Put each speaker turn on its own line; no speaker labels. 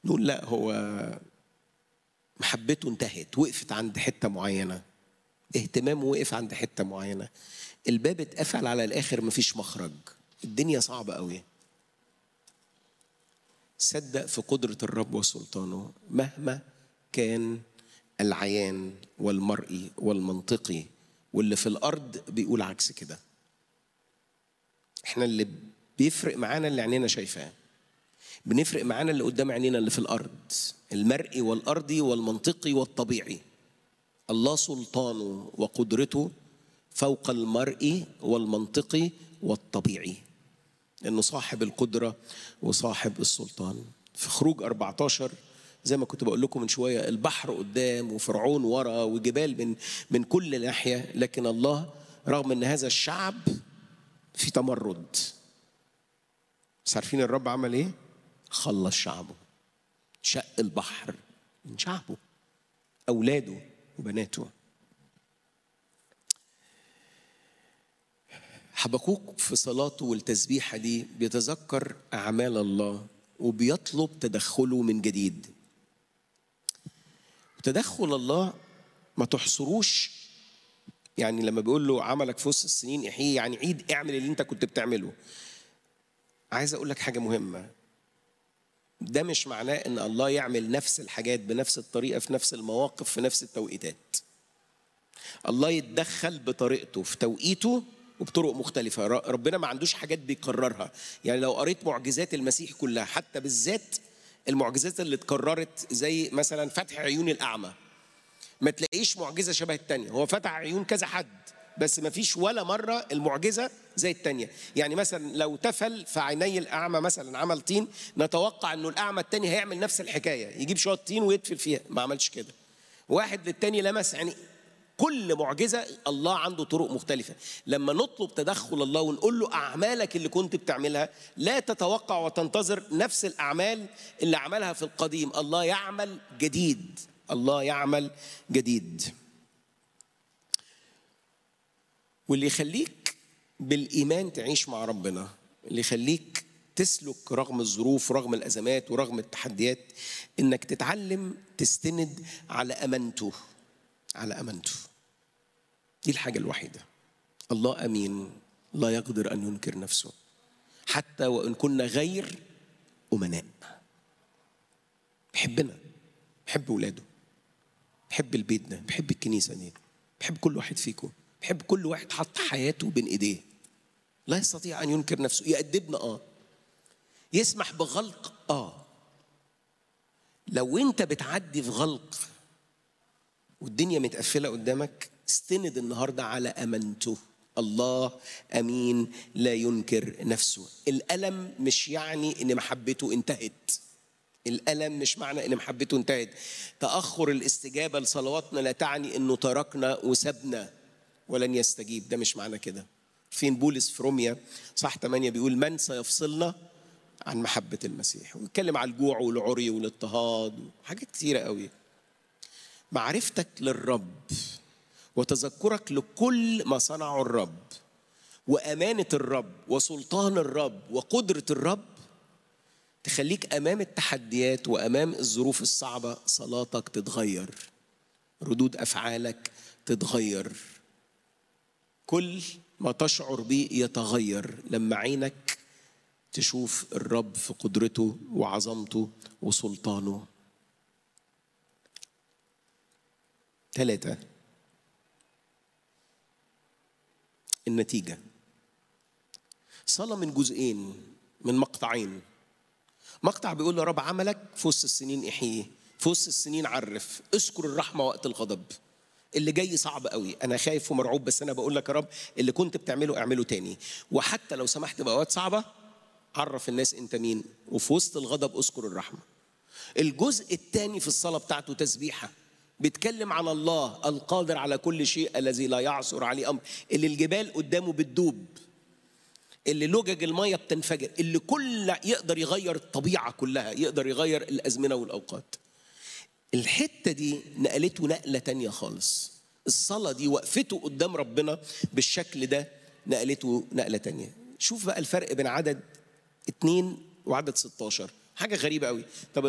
نقول لا هو محبته انتهت وقفت عند حته معينه اهتمامه وقف عند حته معينه الباب اتقفل على الاخر مفيش مخرج الدنيا صعبه قوي صدق في قدره الرب وسلطانه مهما كان العيان والمرئي والمنطقي واللي في الارض بيقول عكس كده احنا اللي بيفرق معانا اللي عينينا شايفاه بنفرق معانا اللي قدام عينينا اللي في الارض المرئي والارضي والمنطقي والطبيعي الله سلطانه وقدرته فوق المرئي والمنطقي والطبيعي لانه صاحب القدره وصاحب السلطان في خروج 14 زي ما كنت بقول لكم من شويه البحر قدام وفرعون ورا وجبال من من كل ناحيه لكن الله رغم ان هذا الشعب في تمرد بس عارفين الرب عمل ايه؟ خلص شعبه شق البحر من شعبه اولاده وبناته حبكوك في صلاته والتسبيحة دي بيتذكر أعمال الله وبيطلب تدخله من جديد تدخل الله ما تحصروش يعني لما بيقول له عملك في وسط السنين احيي يعني عيد اعمل اللي انت كنت بتعمله عايز اقول لك حاجه مهمه ده مش معناه ان الله يعمل نفس الحاجات بنفس الطريقه في نفس المواقف في نفس التوقيتات الله يتدخل بطريقته في توقيته وبطرق مختلفة ربنا ما عندوش حاجات بيكررها يعني لو قريت معجزات المسيح كلها حتى بالذات المعجزات اللي اتكررت زي مثلا فتح عيون الأعمى ما تلاقيش معجزة شبه التانية هو فتح عيون كذا حد بس ما فيش ولا مرة المعجزة زي التانية يعني مثلا لو تفل في عيني الأعمى مثلا عمل طين نتوقع أنه الأعمى التاني هيعمل نفس الحكاية يجيب شوية طين ويدفل فيها ما عملش كده واحد للتاني لمس يعني كل معجزة الله عنده طرق مختلفة لما نطلب تدخل الله ونقول له أعمالك اللي كنت بتعملها لا تتوقع وتنتظر نفس الأعمال اللي عملها في القديم الله يعمل جديد الله يعمل جديد واللي يخليك بالإيمان تعيش مع ربنا اللي يخليك تسلك رغم الظروف رغم الأزمات ورغم التحديات إنك تتعلم تستند على أمانته على امانته دي الحاجه الوحيده الله امين لا يقدر ان ينكر نفسه حتى وان كنا غير امناء بحبنا بحب ولاده بحب البيت ده بحب الكنيسه دي بحب كل واحد فيكم بحب كل واحد حط حياته بين ايديه لا يستطيع ان ينكر نفسه يأدبنا اه يسمح بغلق اه لو انت بتعدي في غلق والدنيا متقفله قدامك استند النهارده على امانته الله امين لا ينكر نفسه الالم مش يعني ان محبته انتهت الالم مش معنى ان محبته انتهت تاخر الاستجابه لصلواتنا لا تعني انه تركنا وسبنا ولن يستجيب ده مش معنى كده فين بولس في روميا صح 8 بيقول من سيفصلنا عن محبه المسيح ويتكلم على الجوع والعري والاضطهاد وحاجات كتيره قوي معرفتك للرب وتذكرك لكل ما صنعه الرب وامانه الرب وسلطان الرب وقدره الرب تخليك امام التحديات وامام الظروف الصعبه صلاتك تتغير ردود افعالك تتغير كل ما تشعر به يتغير لما عينك تشوف الرب في قدرته وعظمته وسلطانه ثلاثة النتيجة صلاة من جزئين من مقطعين مقطع بيقول يا رب عملك في وسط السنين احييه في وسط السنين عرف اذكر الرحمة وقت الغضب اللي جاي صعب قوي انا خايف ومرعوب بس انا بقول لك يا رب اللي كنت بتعمله اعمله تاني وحتى لو سمحت باوقات صعبه عرف الناس انت مين وفي وسط الغضب اذكر الرحمه الجزء الثاني في الصلاه بتاعته تسبيحه بيتكلم عن الله القادر على كل شيء الذي لا يعثر عليه امر اللي الجبال قدامه بتدوب اللي لجج الميه بتنفجر اللي كل يقدر يغير الطبيعه كلها يقدر يغير الازمنه والاوقات الحته دي نقلته نقله تانية خالص الصلاه دي وقفته قدام ربنا بالشكل ده نقلته نقله تانية شوف بقى الفرق بين عدد اتنين وعدد 16 حاجه غريبه قوي طب